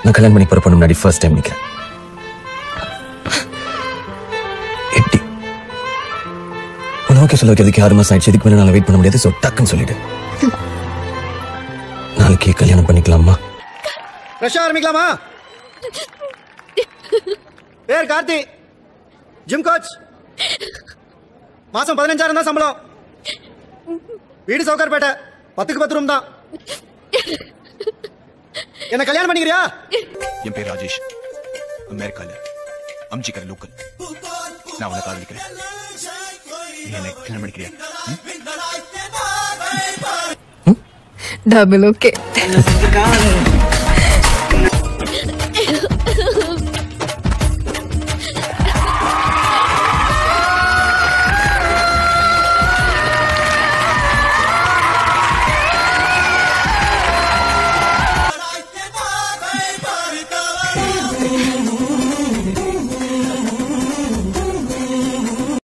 நான் கல்யாணம் பண்ணி போற பொண்ணு முன்னாடி ஃபர்ஸ்ட் டைம் நிக்கிறேன் எப்படி உனக்கு சொல்ல வைக்கிறதுக்கு ஆறு மாசம் ஆயிடுச்சு இதுக்கு மேல நான் வெயிட் பண்ண முடியாது ஸோ டக்குன்னு சொல்லிடு நாளைக்கு கல்யாணம் பண்ணிக்கலாமா ஃப்ரெஷ்ஷாக ஆரம்பிக்கலாமா பேர் கார்த்தி ஜிம் கோச் மாசம் பதினஞ்சாயிரம் தான் சம்பளம் வீடு சவுகார்பேட்டை பத்துக்கு பத்து ரூம் தான் என்ன கல்யாணம் பண்ணிக்கிறியா என் பேர் ராஜேஷ் அமெரிக்கால அம்ஜிக்கிற லோக்கல் நான் உன்னை காதலிக்கிறேன் நீ என்னை கல்யாணம் பண்ணிக்கிறியா டபுள் ஓகே காதல்